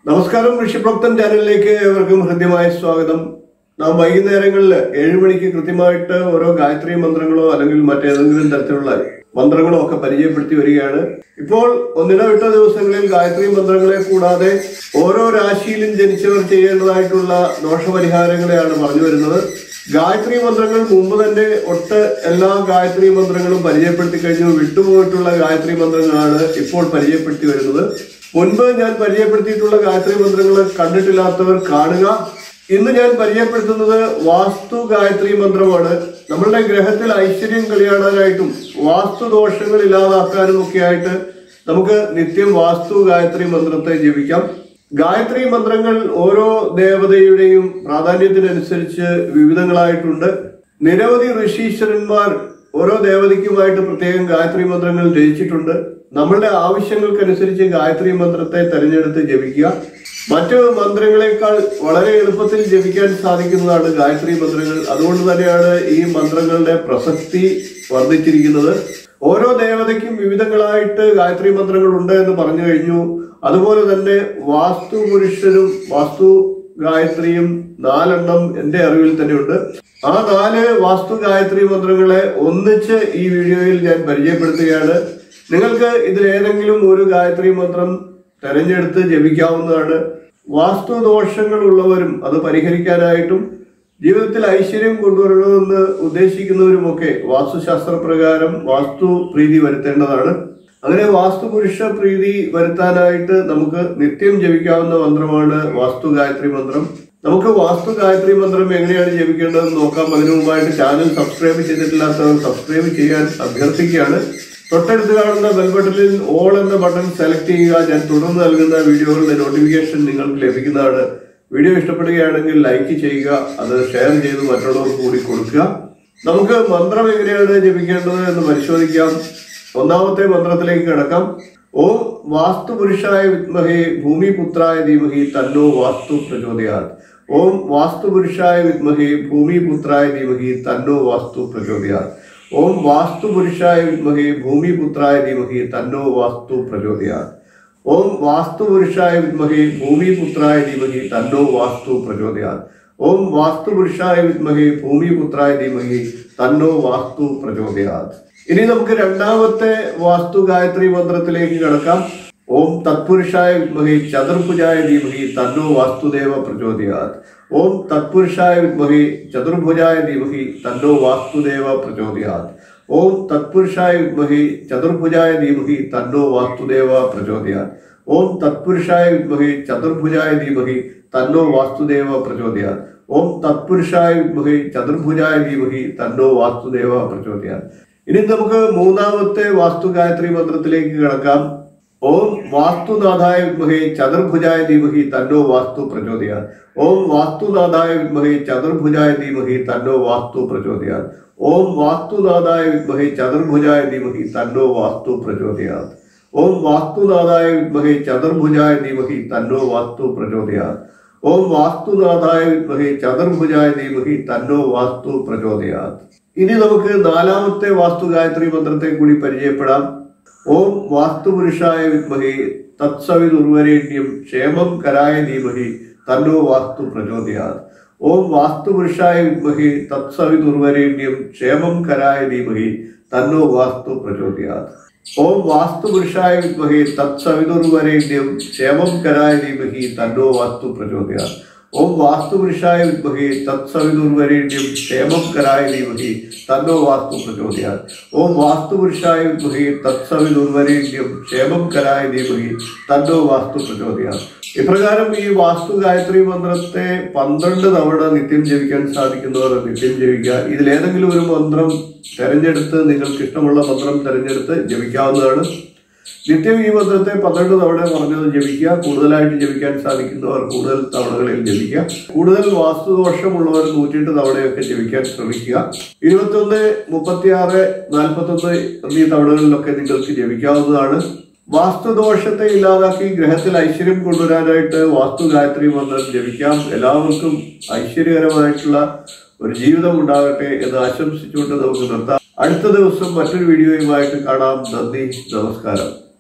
നമസ്കാരം ഋഷിപ്രോക്തൻ ചാനലിലേക്ക് ഏവർക്കും ഹൃദ്യമായ സ്വാഗതം നാം വൈകുന്നേരങ്ങളിൽ ഏഴ് മണിക്ക് കൃത്യമായിട്ട് ഓരോ ഗായത്രി മന്ത്രങ്ങളോ അല്ലെങ്കിൽ മറ്റേതെങ്കിലും തരത്തിലുള്ള മന്ത്രങ്ങളോ ഒക്കെ പരിചയപ്പെടുത്തി വരികയാണ് ഇപ്പോൾ ഒന്നിടവിട്ട ദിവസങ്ങളിൽ ഗായത്രി മന്ത്രങ്ങളെ കൂടാതെ ഓരോ രാശിയിലും ജനിച്ചവർ ചെയ്യേണ്ടതായിട്ടുള്ള ദോഷപരിഹാരങ്ങളെയാണ് പറഞ്ഞു വരുന്നത് ഗായത്രി മന്ത്രങ്ങൾ മുമ്പ് തന്നെ ഒട്ട് എല്ലാ ഗായത്രി മന്ത്രങ്ങളും പരിചയപ്പെടുത്തി കഴിഞ്ഞു വിട്ടുപോയിട്ടുള്ള ഗായത്രി മന്ത്രങ്ങളാണ് ഇപ്പോൾ പരിചയപ്പെടുത്തി വരുന്നത് മുൻപ് ഞാൻ പരിചയപ്പെടുത്തിയിട്ടുള്ള ഗായത്രി മന്ത്രങ്ങൾ കണ്ടിട്ടില്ലാത്തവർ കാണുക ഇന്ന് ഞാൻ പരിചയപ്പെടുത്തുന്നത് വാസ്തു ഗായത്രി മന്ത്രമാണ് നമ്മളുടെ ഗ്രഹത്തിൽ ഐശ്വര്യം കളിയാടാനായിട്ടും വാസ്തു ദോഷങ്ങൾ ഇല്ലാതാക്കാനും ഒക്കെ ആയിട്ട് നമുക്ക് നിത്യം വാസ്തു ഗായത്രി മന്ത്രത്തെ ജപിക്കാം ഗായത്രി മന്ത്രങ്ങൾ ഓരോ ദേവതയുടെയും പ്രാധാന്യത്തിനനുസരിച്ച് വിവിധങ്ങളായിട്ടുണ്ട് നിരവധി ഋഷീശ്വരന്മാർ ഓരോ ദേവതയ്ക്കുമായിട്ട് പ്രത്യേകം ഗായത്രി മന്ത്രങ്ങൾ രചിച്ചിട്ടുണ്ട് നമ്മളുടെ ആവശ്യങ്ങൾക്കനുസരിച്ച് ഗായത്രി മന്ത്രത്തെ തെരഞ്ഞെടുത്ത് ജപിക്കുക മറ്റു മന്ത്രങ്ങളെക്കാൾ വളരെ എളുപ്പത്തിൽ ജപിക്കാൻ സാധിക്കുന്നതാണ് ഗായത്രി മന്ത്രങ്ങൾ അതുകൊണ്ട് തന്നെയാണ് ഈ മന്ത്രങ്ങളുടെ പ്രസക്തി വർദ്ധിച്ചിരിക്കുന്നത് ഓരോ ദേവതയ്ക്കും വിവിധങ്ങളായിട്ട് ഗായത്രി മന്ത്രങ്ങൾ ഉണ്ട് എന്ന് പറഞ്ഞു കഴിഞ്ഞു അതുപോലെ തന്നെ വാസ്തു പുരുഷനും വാസ്തു ഗായത്രിയും നാലെണ്ണം എന്റെ അറിവിൽ തന്നെയുണ്ട് ആ നാല് വാസ്തു ഗായത്രി മന്ത്രങ്ങളെ ഒന്നിച്ച് ഈ വീഡിയോയിൽ ഞാൻ പരിചയപ്പെടുത്തുകയാണ് നിങ്ങൾക്ക് ഇതിലേതെങ്കിലും ഒരു ഗായത്രി മന്ത്രം തെരഞ്ഞെടുത്ത് ജപിക്കാവുന്നതാണ് വാസ്തു ദോഷങ്ങൾ ഉള്ളവരും അത് പരിഹരിക്കാനായിട്ടും ജീവിതത്തിൽ ഐശ്വര്യം കൊണ്ടുവരണമെന്ന് ഉദ്ദേശിക്കുന്നവരുമൊക്കെ വാസ്തുശാസ്ത്ര പ്രകാരം വാസ്തു പ്രീതി വരുത്തേണ്ടതാണ് അങ്ങനെ വാസ്തു പുരുഷ പ്രീതി വരുത്താനായിട്ട് നമുക്ക് നിത്യം ജപിക്കാവുന്ന മന്ത്രമാണ് വാസ്തു ഗായത്രി മന്ത്രം നമുക്ക് വാസ്തു ഗായത്രി മന്ത്രം എങ്ങനെയാണ് ജപിക്കേണ്ടതെന്ന് നോക്കാം അതിനു മുമ്പായിട്ട് ചാനൽ സബ്സ്ക്രൈബ് ചെയ്തിട്ടില്ലാത്തവർ സബ്സ്ക്രൈബ് ചെയ്യാൻ അഭ്യർത്ഥിക്കുകയാണ് തൊട്ടടുത്ത് കാണുന്ന ബെൽ ബട്ടണിൽ ഓൾ എന്ന ബട്ടൺ സെലക്ട് ചെയ്യുക ഞാൻ തുടർന്ന് നൽകുന്ന വീഡിയോകളുടെ നോട്ടിഫിക്കേഷൻ നിങ്ങൾക്ക് ലഭിക്കുന്നതാണ് വീഡിയോ ഇഷ്ടപ്പെടുകയാണെങ്കിൽ ലൈക്ക് ചെയ്യുക അത് ഷെയർ ചെയ്ത് മറ്റുള്ളവർക്ക് കൂടി കൊടുക്കുക നമുക്ക് മന്ത്രം എങ്ങനെയാണ് ജപിക്കേണ്ടത് എന്ന് പരിശോധിക്കാം ഒന്നാമത്തെ മന്ത്രത്തിലേക്ക് കിടക്കാം ഓം വാസ്തു പുരുഷായ വിദ്മഹേ ഭൂമിപുത്രായ ധീമഹി തന്നോ വാസ്തു പ്രചോദയാത് ഓം വാസ്തു പുരുഷായ വിദ്മഹേ ഭൂമിപുത്രായ ധീമഹി തന്നോ വാസ്തു പ്രചോദയാത് ഓം വാസ്തു പുരുഷായ വിദ്മഹേ ഭൂമിപുത്രായ ധീമഹി തന്നോ വാസ്തു പ്രചോദയാത് ഓം വാസ്തു പുരുഷായ വിദ്മഹേ ഭൂമിപുത്രായ ധീമഹി തന്നോ വാസ്തു പ്രചോദയാത് ഓം വാസ്തു പുരുഷായ വിദ്മഹേ ഭൂമിപുത്രായ ധീമഹി തന്നോ വാസ്തു പ്രചോദയാത് ഇനി നമുക്ക് രണ്ടാമത്തെ വാസ്തു ഗായത്രി മന്ത്രത്തിലേക്ക് കടക്കാം ഓം തത്പുരുഷായ വിദ്മഹേ ചതുർഭുജായ ധീമഹി തന്നോ വാസ്തുദേവ പ്രചോദയാത് ഓം തത്പുരുഷായ വിദ്മഹേ ചതുർഭുജായ ധീമഹി തന്നോ വാസ്തുദേവ പ്രചോദയാത് ഓം തത്പുരുഷായ വിദ്മഹേ ചതുർഭുജായ ധീമഹി തന്നോ വാസ്തുദേവ പ്രചോദയാത് ഓം തത്പുരുഷായ വിദ്മഹേ ചതുർഭുജായ ധീമഹി തന്നോ വാസ്തുദേവ പ്രചോദയാത് ഓം തത്പുരുഷായ വിദ്മഹേ ചതുർഭുജായ ധീമഹി തന്നോ വാസ്തുദേവ പ്രചോദയാത് ഇനി നമുക്ക് മൂന്നാമത്തെ വാസ്തു ഗായത്രി മന്ത്രത്തിലേക്ക് കിടക്കാം ഓം വാസ്തുനാഥായ വിദ്മഹേ ചതുർഭുജായ ധീമഹി തന്നോ വാസ്തു പ്രചോദയാത് ഓം വാസ്തുനാഥായ വിദ്മഹേ ചതുർഭുജായ ധീമഹി തന്നോ വാസ്തു പ്രചോദയാത് ഓം വാസ്തുനാഥായ വിദ്മഹേ ചതുർഭുജായ ധീമഹി തന്നോ വാസ്തു പ്രചോദയാത് ഓം വാസ്തുനാഥായ വിദ്മഹേ ചതുർഭുജായ ധീമഹി തന്നോ വാസ്തു പ്രചോദയാത് ഓം വാസ്തുനാഥായ വിദ്മഹേ ചതുർഭുജായ ധീമഹി തന്നോ വാസ്തു പ്രചോദയാത് ഇനി നമുക്ക് നാലാമത്തെ വാസ്തു ഗായത്രി മന്ത്രത്തെ കൂടി പരിചയപ്പെടാം ഓം വാസ്തുപുരുഷായ വിദ്മഹേ തത്സവിതുർവരേണ്യം ക്ഷേമം കരായ ധീമഹി തന്നോ വാസ്തു പ്രചോദയാത് ഓം വാസ്തുപുരുഷായ വിദ്മഹേ തത്സവിതുർവരേണ്യം ക്ഷേമം കരായ ധീമഹി തന്നോ വാസ്തു പ്രചോദയാത് ഓം വാസ്തുപുരുഷായ വിദ്മഹേ തത്സവിതുർവരേണ്യം ക്ഷേമം കരായ ധീമഹി തന്നോ വാസ്തു പ്രചോദയാത് ഓം വാസ്തുപുരുഷായ വിദ്മഹേ തത്സവിതുർവരേണ്യം ക്ഷേമം കരായ ധീമഹി തന്നോ വാസ്തു പ്രചോദയാത് ഓം വാസ്തുപുരുഷായ വിദ്മഹേ തത്സവിതുർവരേണ്യം ക്ഷേമം കരായ ധീമഹി തന്നോ വാസ്തു പ്രചോദയാത് ഇപ്രകാരം ഈ വാസ്തു ഗായത്രി മന്ത്രത്തെ പന്ത്രണ്ട് തവണ നിത്യം ജപിക്കാൻ സാധിക്കുന്നവർ നിത്യം ജപിക്കുക ഇതിലേതെങ്കിലും ഒരു മന്ത്രം തെരഞ്ഞെടുത്ത് നിങ്ങൾക്ക് ഇഷ്ടമുള്ള മന്ത്രം തെരഞ്ഞെടുത്ത് ജപിക്കാവുന്നതാണ് നിത്യം ഈ മന്ത്രത്തെ പന്ത്രണ്ട് തവണ പറഞ്ഞത് ജപിക്കുക കൂടുതലായിട്ട് ജപിക്കാൻ സാധിക്കുന്നവർ കൂടുതൽ തവണകളിൽ ജപിക്കുക കൂടുതൽ വാസ്തുദോഷമുള്ളവർ നൂറ്റിയെട്ട് തവണയൊക്കെ ജപിക്കാൻ ശ്രമിക്കുക ഇരുപത്തൊന്ന് മുപ്പത്തിയാറ് നാൽപ്പത്തൊന്ന് എന്നീ തവണകളിലൊക്കെ നിങ്ങൾക്ക് ജപിക്കാവുന്നതാണ് വാസ്തുദോഷത്തെ ഇല്ലാതാക്കി ഗ്രഹത്തിൽ ഐശ്വര്യം കൊണ്ടുവരാനായിട്ട് വാസ്തു ഗായത്രി മന്ത്രം ജപിക്കാം എല്ലാവർക്കും ഐശ്വര്യകരമായിട്ടുള്ള ഒരു ജീവിതം ഉണ്ടാകട്ടെ എന്ന് ആശംസിച്ചുകൊണ്ട് നമുക്ക് നിർത്താം അടുത്ത ദിവസം മറ്റൊരു വീഡിയോയുമായിട്ട് കാണാം നന്ദി നമസ്കാരം